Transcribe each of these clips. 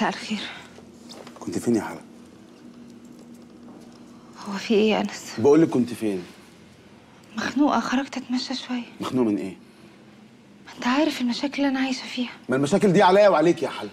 مساء الخير كنت فين يا حلا هو في ايه يا انس بقول لك كنت فين مخنوقه خرجت اتمشى شويه مخنوق من ايه ما انت عارف المشاكل اللي انا عايشه فيها ما المشاكل دي عليا وعليك يا حلا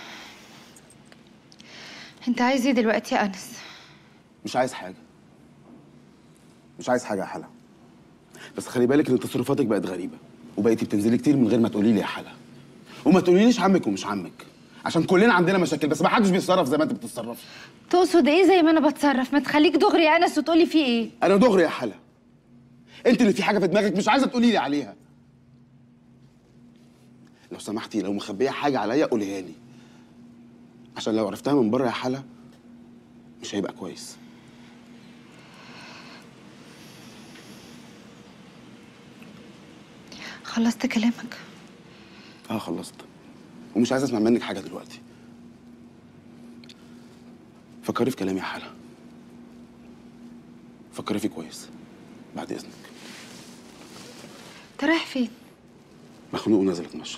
انت عايز ايه دلوقتي يا انس مش عايز حاجه مش عايز حاجه يا حلا بس خلي بالك ان تصرفاتك بقت غريبه وبقيتي بتنزلي كتير من غير ما تقولي لي يا حلا وما تقوليليش عمك ومش عمك عشان كلنا عندنا مشاكل بس ما حدش بيتصرف زي ما انت بتتصرفي تقصد ايه زي ما انا بتصرف ما تخليك دغري يا انس وتقولي في ايه انا دغري يا حلا انت اللي في حاجه في دماغك مش عايزه تقولي لي عليها لو سمحتي لو مخبيه حاجه عليا قوليها لي عشان لو عرفتها من بره يا حلا مش هيبقى كويس خلصت كلامك اه خلصت ومش عايز اسمع منك حاجه دلوقتي فكري في كلامي يا حلا فكري فيه كويس بعد اذنك انت رايح فين مخنوق ونازل اتمشى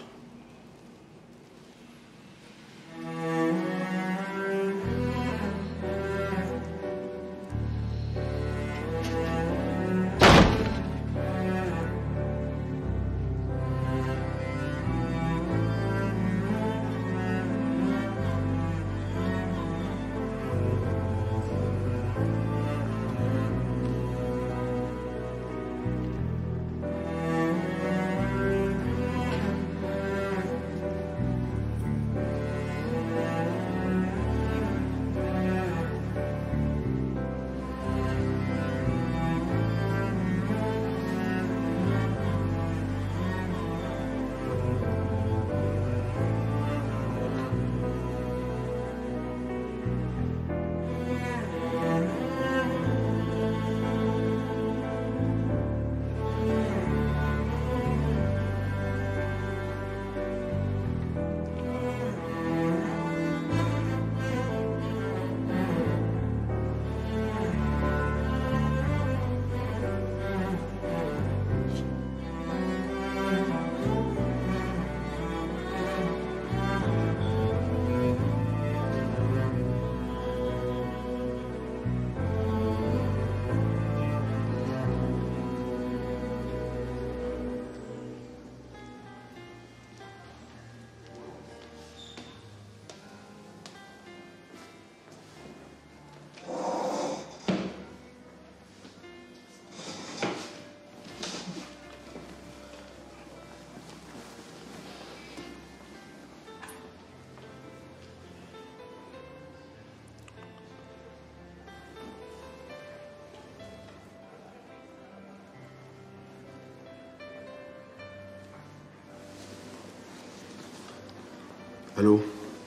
الو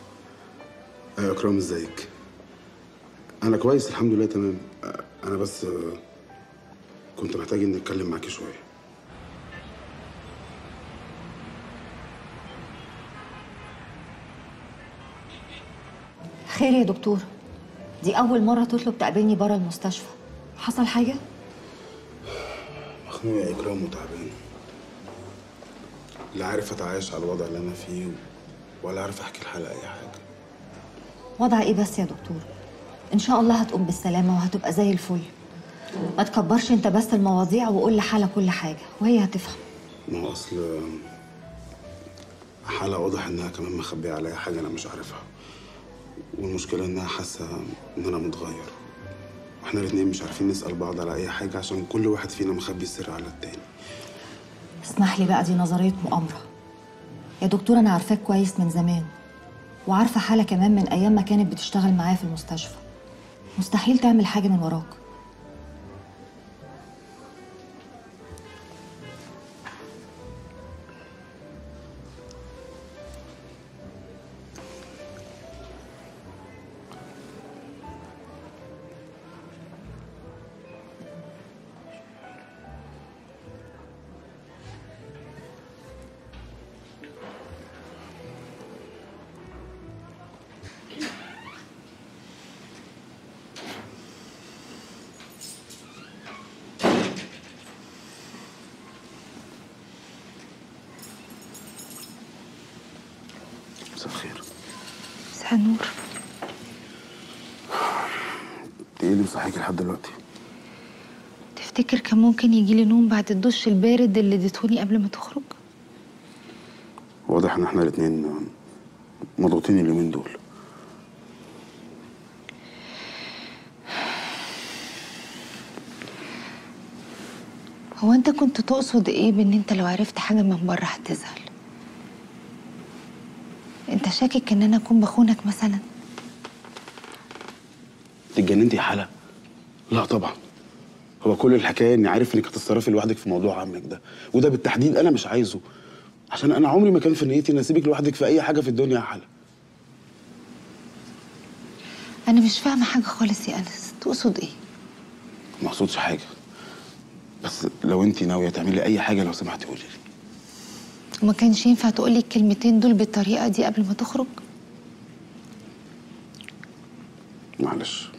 ايوه اكرام ازيك انا كويس الحمد لله تمام أه، انا بس أه، كنت محتاج اني اتكلم معاكي شويه خير يا دكتور دي أول مرة تطلب تقابلني برا المستشفى حصل حاجة؟ مخنوق يا اكرام وتعبان لا عارف اتعايش على الوضع اللي انا فيه ولا عارف احكي الحلقه اي حاجه وضع إيه بس يا دكتور؟ إن شاء الله هتقوم بالسلامة وهتبقى زي الفل ما تكبرش أنت بس المواضيع وقول لحالة كل حاجة وهي هتفهم ما هو اصل حالة واضح انها كمان مخبيه عليا حاجه انا مش عارفها والمشكله انها حاسه ان انا متغير واحنا الاتنين مش عارفين نسال بعض على اي حاجه عشان كل واحد فينا مخبي السر على التاني اسمح لي بقى دي نظرية مؤامرة يا دكتور أنا عارفاك كويس من زمان وعارفة حالة كمان من أيام ما كانت بتشتغل معايا في المستشفى مستحيل تعمل حاجة من وراك مساء الخير مساء النور انت ايه اللي مصحيكي لحد دلوقتي تفتكر كان ممكن يجي لي نوم بعد الدش البارد اللي اديتهولي قبل ما تخرج واضح ان احنا الاتنين مضغوطين اليومين دول هو انت كنت تقصد ايه بان انت لو عرفت حاجه من بره هتزعل انت شاكك ان انا اكون بخونك مثلا انت اتجننتي يا حلا لا طبعا هو كل الحكايه اني عارف انك هتتصرفي لوحدك في موضوع عمك ده وده بالتحديد انا مش عايزه عشان انا عمري ما كان في نيتي ان اسيبك لوحدك في اي حاجه في الدنيا يا حلا انا مش فاهمه حاجه خالص يا انس تقصد ايه ما اقصدش حاجه بس لو انت ناويه تعملي اي حاجه لو سمحتي قولي لي وما كانش ينفع تقولي الكلمتين دول بالطريقه دي قبل ما تخرج معلش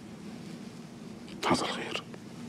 حصل خير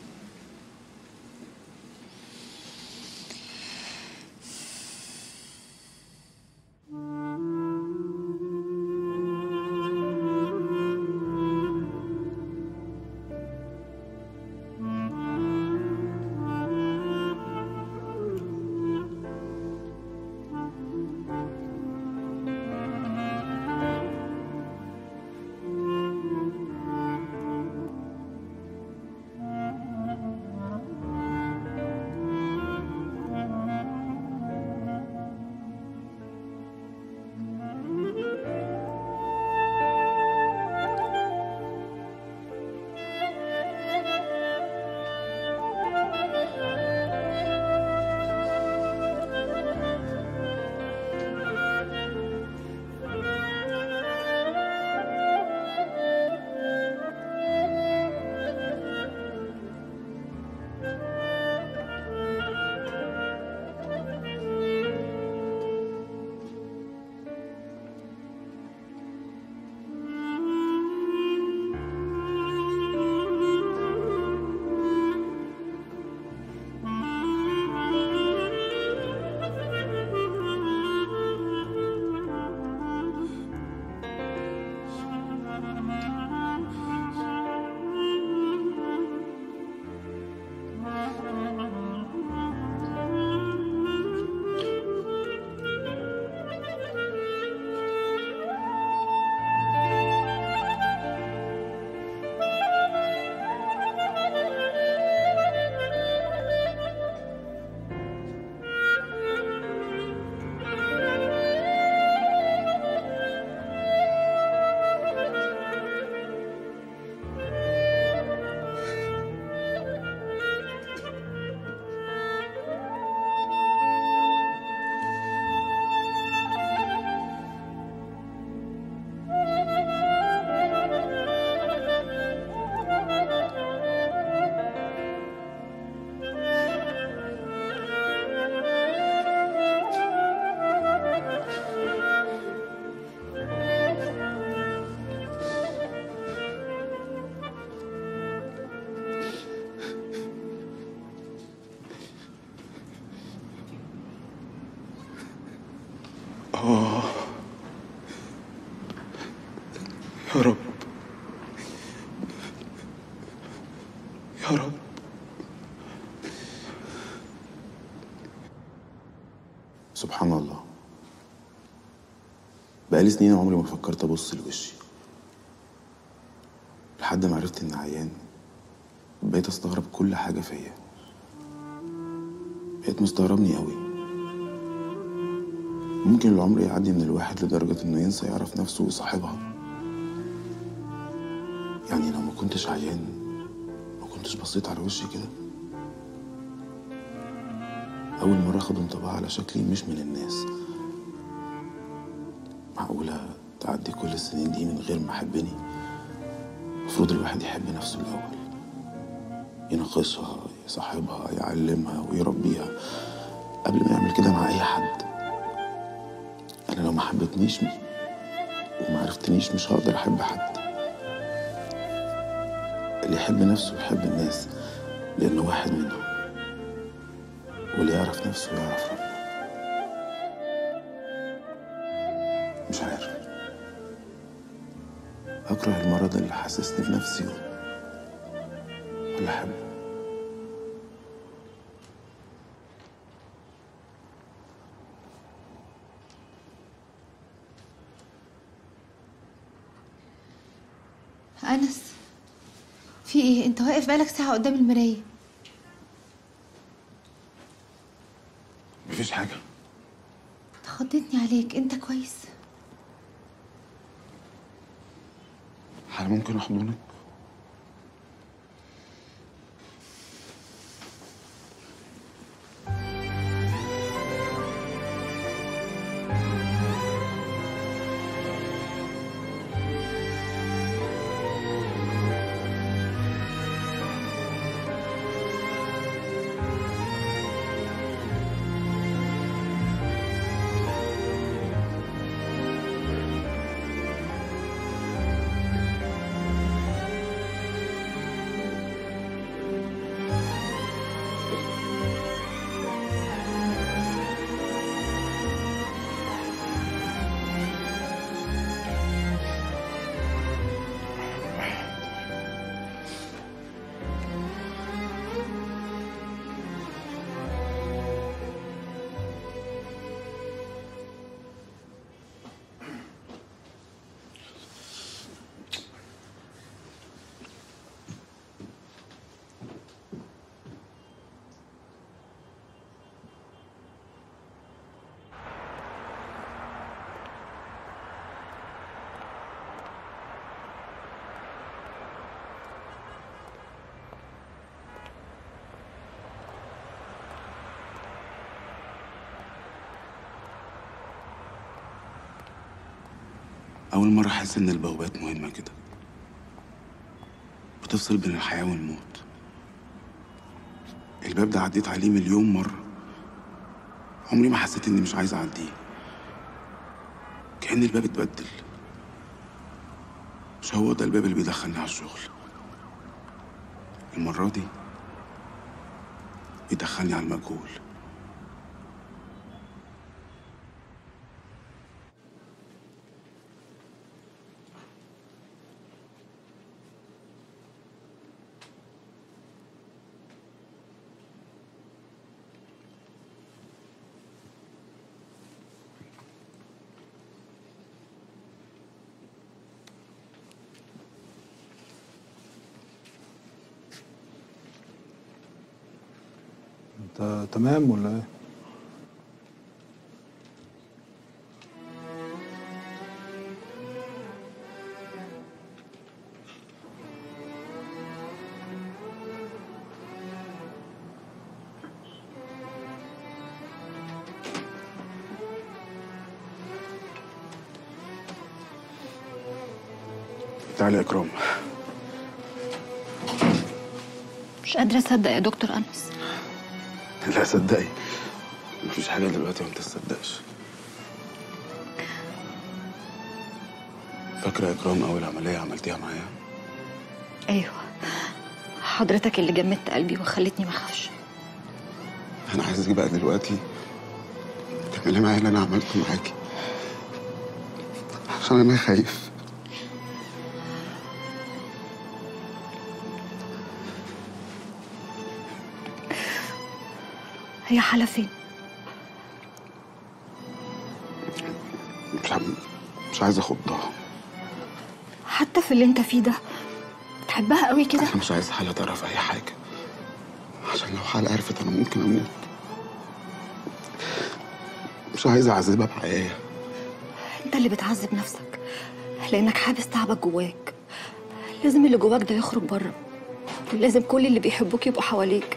يا رب يا رب سبحان الله بقالي سنين عمري ما فكرت ابص لوشي لحد ما عرفت اني عيان بقيت استغرب كل حاجه فيا بقيت مستغربني قوي ممكن العمر يعدي من الواحد لدرجة إنه ينسى يعرف نفسه وصاحبها يعني لو ما كنتش عيان ما كنتش بصيت على وشي كده أول مرة أخد انطباع على شكلي مش من الناس معقولة تعدي كل السنين دي من غير ما أحبني المفروض الواحد يحب نفسه الأول ينقصها يصاحبها يعلمها ويربيها قبل ما يعمل كده مع أي حد أنا لو ما حبتنيش وما عرفتنيش مش هقدر أحب حد اللي يحب نفسه يحب الناس لأنه واحد منهم واللي يعرف نفسه يعرف ربه مش عارف اكره المرض اللي حسسني بنفسي ولا احبه انس في ايه انت واقف بقالك ساعه قدام المرايه مفيش حاجه خضتني عليك انت كويس حالا ممكن احضنك أول مرة أحس إن البوابات مهمة كده بتفصل بين الحياة والموت الباب ده عديت عليه مليون مرة عمري ما حسيت إني مش عايز أعديه كأن الباب اتبدل مش هو ده الباب اللي بيدخلني على الشغل المرة دي بيدخلني على المجهول انت تمام ولا ايه؟ تعالى يا إكرام مش قادره اصدق يا دكتور انس لا صدقي مفيش حاجة دلوقتي ما تصدقش فاكرة يا إكرام أول عملية عملتيها معايا؟ ايوه حضرتك اللي جمدت قلبي وخلتني ما اخافش أنا عايزك بقى دلوقتي تعملي معايا اللي أنا عملته معاكي عشان أنا خايف هي حالة فين مش عم... مش عايز أخضها حتى في اللي انت فيه ده بتحبها قوي كده أنا مش عايز حالة تعرف أي حاجة عشان لو حالة عرفت أنا ممكن أموت مش عايز أعذبها بحياة انت اللي بتعذب نفسك لانك حابس تعبك جواك لازم اللي جواك ده يخرج بره لازم كل اللي بيحبوك يبقوا حواليك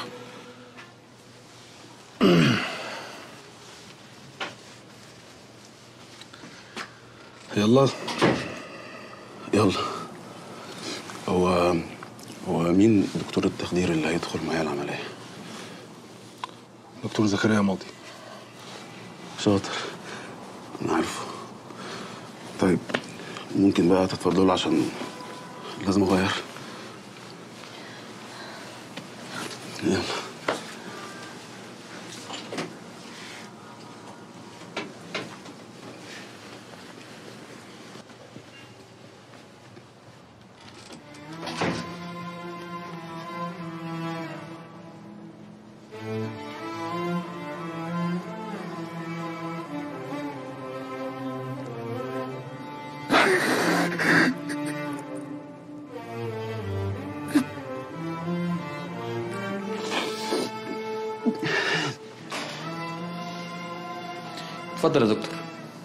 يلا يلا هو هو مين دكتور التخدير اللي هيدخل معايا العملية؟ دكتور زكريا ماضي شاطر أنا عارفه طيب ممكن بقى تتفضلوا عشان لازم أغير يلا اتفضل يا دكتور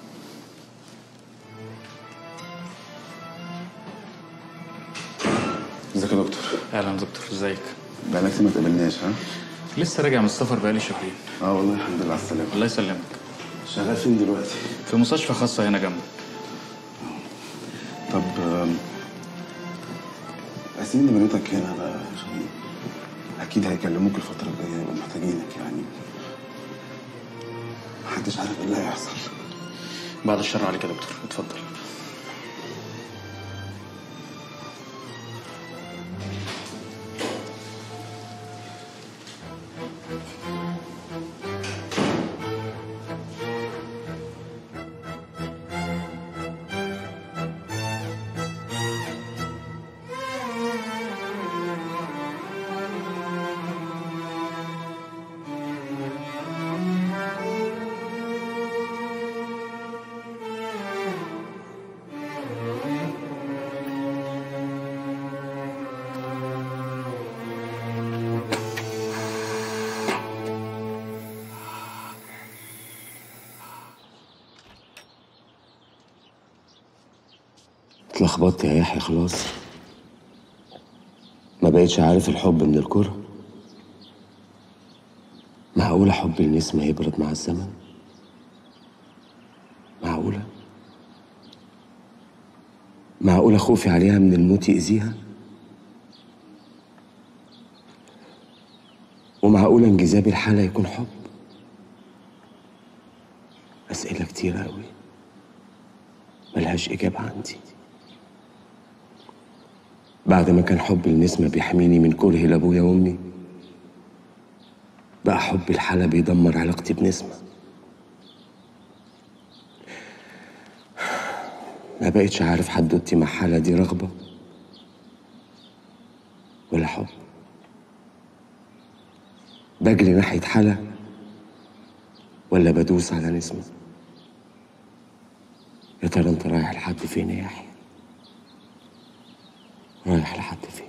ازيك يا دكتور اهلا يا دكتور ازيك بقالك كتير ما اتقابلناش ها لسه راجع من السفر بقالي شهرين اه والله الحمد لله على السلامه الله يسلمك شغال فين دلوقتي في مستشفى خاصه هنا جنبك طب آم، قاسمين بنوتك هنا بقى عشان اكيد هيكلموك الفتره الجايه يبقوا محتاجينك يعني محدش عارف ايه اللي هيحصل بعد الشر عليك يا دكتور اتفضل اتلخبطت يا يحيى خلاص ما بقتش عارف الحب من الكره معقولة حب النسمة يبرد مع الزمن معقولة معقولة خوفي عليها من الموت يأذيها ومعقولة انجذاب الحالة يكون حب أسئلة كتيرة أوي ملهاش إجابة عندي بعد ما كان حب النسمة بيحميني من كره لأبويا وأمي بقى حب الحالة بيدمر علاقتي بنسمة ما بقتش عارف حدوتي مع حالة دي رغبة ولا حب بجري ناحية حالة ولا بدوس على نسمة يا ترى انت رايح لحد فين يا يحيى رايح لحد فين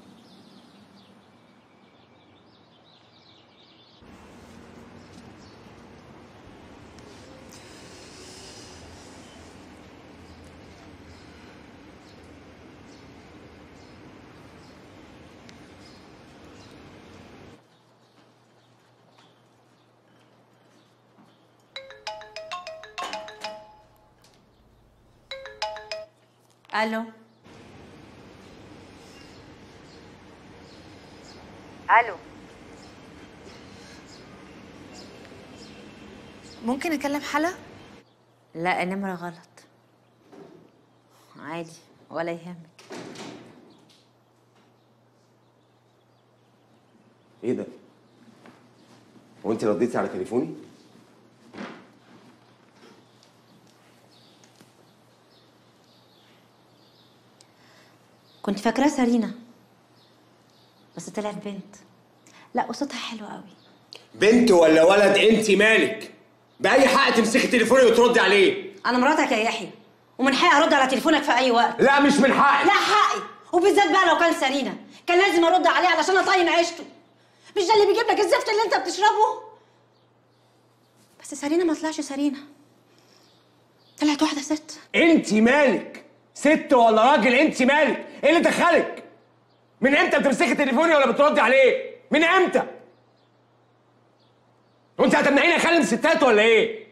الو الو ممكن اكلم حلا لا النمرة غلط عادي ولا يهمك ايه ده؟ هو انت رديتي على تليفوني؟ كنت فاكراها سارينا بس طلعت بنت لا قصتها حلوة قوي بنت ولا ولد انت مالك باي حق تمسكي تليفوني وتردي عليه انا مراتك يا يحيى ومن حقي ارد على تليفونك في اي وقت لا مش من حقي لا حقي وبالذات بقى لو كان سارينا كان لازم ارد عليه علشان اطين عيشته مش ده اللي بيجيب لك الزفت اللي انت بتشربه بس سارينا ما طلعش سارينا طلعت واحده ست انت مالك ست ولا راجل انت مالك ايه اللي دخلك من امتى بتمسكي تليفوني ولا بتردي عليه من امتى وانت هتمنعيني اكلم ستات ولا ايه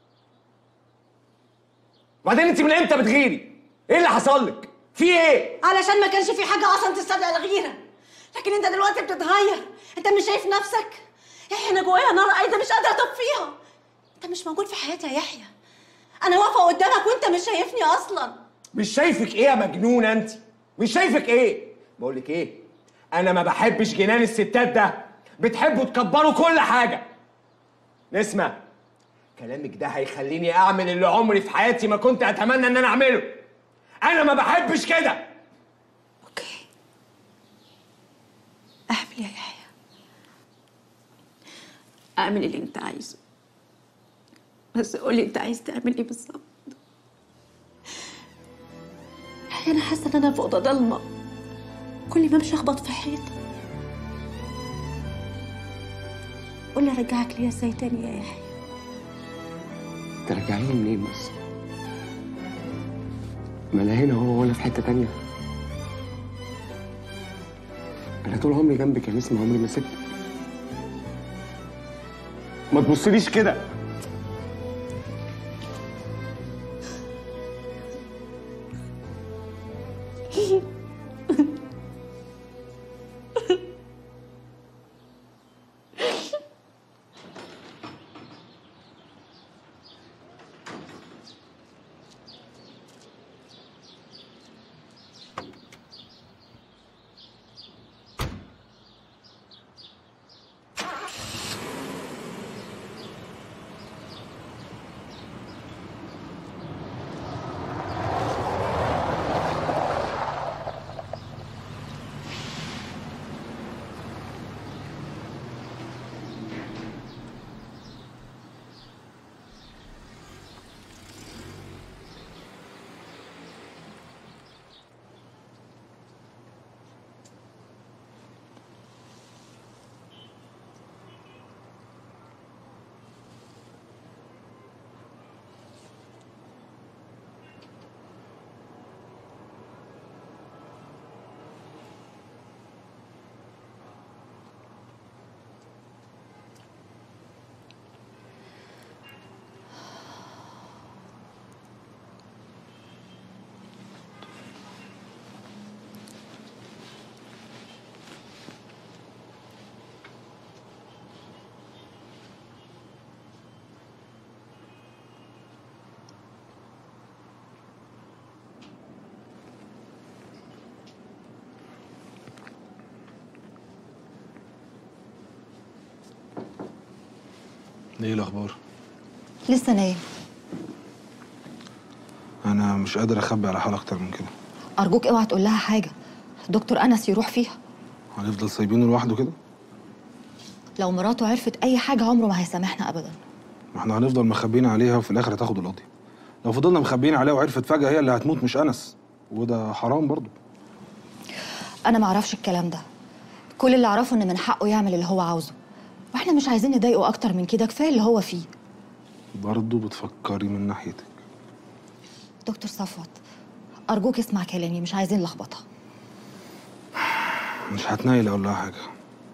وبعدين انت من امتى بتغيري ايه اللي حصل لك في ايه علشان ما كانش في حاجه اصلا تستدعي الغيره لكن انت دلوقتي بتتغير انت مش شايف نفسك يحيى انا جوايا نار قايده مش قادره اطفيها انت مش موجود في حياتي يا يحيى انا واقفه قدامك وانت مش شايفني اصلا مش شايفك ايه يا مجنونه انت مش شايفك ايه بقول لك ايه انا ما بحبش جنان الستات ده بتحبوا تكبروا كل حاجه نسمع كلامك ده هيخليني اعمل اللي عمري في حياتي ما كنت اتمنى ان انا اعمله انا ما بحبش كده اوكي اعمل يا يحيى اعمل اللي انت عايزه بس قولي انت عايز تعمل ايه بالظبط يحيى انا حاسه ان انا في اوضه ضلمه كل ما امشي اخبط في حيطه قول لي ارجعك ليا ازاي تاني يا يحيى ترجعيني منين بس ما انا هنا هو ولا في حته تانية انا طول عمري جنبك يا نسمة عمري ما سبتك ما تبصليش كده ايه الاخبار لسه نايم انا مش قادر اخبي على حال اكتر من كده ارجوك اوعى تقول لها حاجه دكتور انس يروح فيها هنفضل سايبينه لوحده كده لو مراته عرفت اي حاجه عمره ما هيسامحنا ابدا ما احنا هنفضل مخبيين عليها وفي الاخر هتاخد القضيه لو فضلنا مخبيين عليها وعرفت فجاه هي اللي هتموت مش انس وده حرام برضه انا ما اعرفش الكلام ده كل اللي اعرفه ان من حقه يعمل اللي هو عاوزه واحنا مش عايزين نضايقه اكتر من كده كفايه اللي هو فيه برضه بتفكري من ناحيتك دكتور صفوت ارجوك اسمع كلامي مش عايزين لخبطه مش هتنايل اقول لها حاجه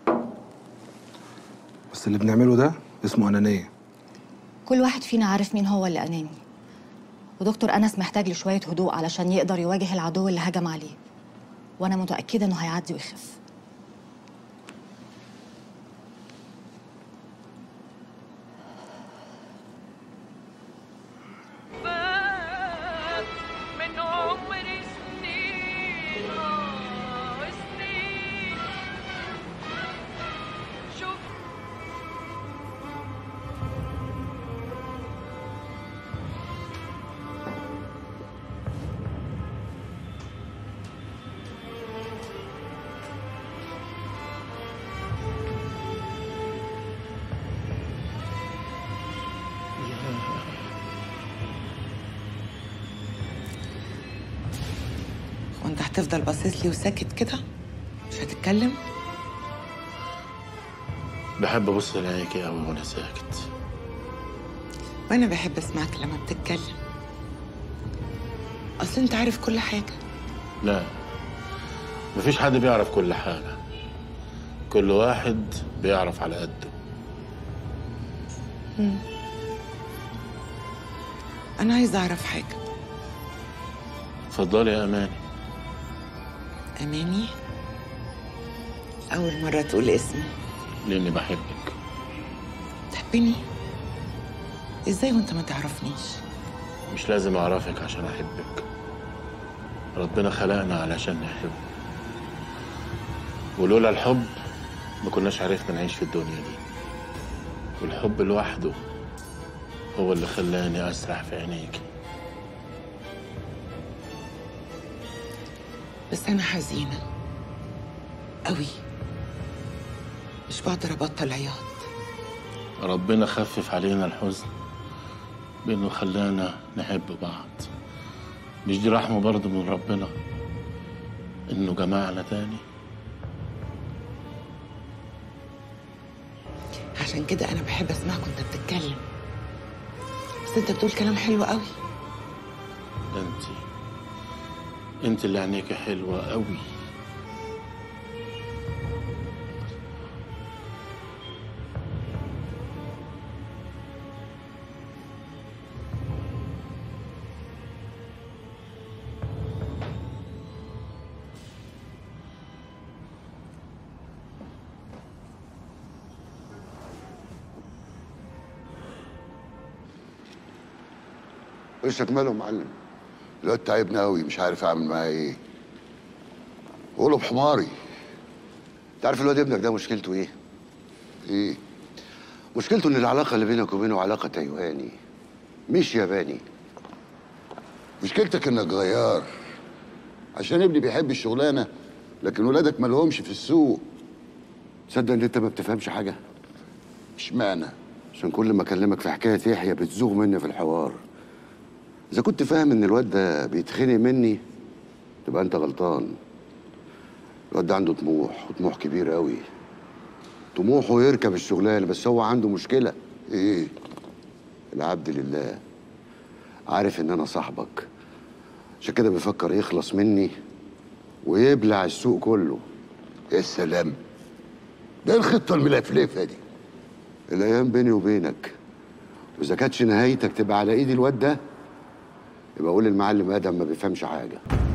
بس اللي بنعمله ده اسمه انانيه كل واحد فينا عارف مين هو اللي اناني ودكتور انس محتاج لشويه هدوء علشان يقدر يواجه العدو اللي هجم عليه وانا متاكده انه هيعدي ويخف من عمري سنين آه سنين شوف وانت هتفضل باصص لي وساكت كده مش هتتكلم بحب ابص لعينيكي قوي وانا ساكت وانا بحب اسمعك لما بتتكلم اصل انت عارف كل حاجه لا مفيش حد بيعرف كل حاجة كل واحد بيعرف على قده مم. انا عايزه اعرف حاجه اتفضلي يا اماني اماني اول مره تقول اسمي لاني بحبك تحبني ازاي وانت ما تعرفنيش مش لازم اعرفك عشان احبك ربنا خلقنا علشان نحب ولولا الحب ما كناش عرفنا نعيش في الدنيا دي والحب لوحده هو اللي خلاني اسرح في عينيكي بس انا حزينه قوي مش بقدر ابطل عياط ربنا خفف علينا الحزن بانه خلانا نحب بعض مش دي رحمه برضه من ربنا انه جمعنا تاني عشان كده انا بحب اسمعك وانت بتتكلم بس انت بتقول كلام حلو قوي ده انت انت اللي عينيكي حلوة قوي وشك ماله يا معلم الواد تعبنا قوي مش عارف اعمل معاه ايه قوله بحماري انت عارف الواد ابنك ده مشكلته ايه؟ ايه؟ مشكلته ان العلاقه اللي بينك وبينه علاقه تايواني مش ياباني مشكلتك انك غيار عشان ابني بيحب الشغلانه لكن ولادك مالهمش في السوق تصدق ان انت ما بتفهمش حاجه اشمعنى عشان كل ما اكلمك في حكايه يحيى بتزوغ مني في الحوار اذا كنت فاهم ان الواد ده بيتخنق مني تبقى انت غلطان الواد ده عنده طموح وطموح كبير قوي طموحه يركب الشغلانه بس هو عنده مشكله ايه العبد لله عارف ان انا صاحبك عشان كده بيفكر يخلص مني ويبلع السوق كله يا سلام ده الخطه الملفلفه دي الايام بيني وبينك واذا كانتش نهايتك تبقى على ايد الواد ده يبقى قول المعلم ادم ما بيفهمش حاجه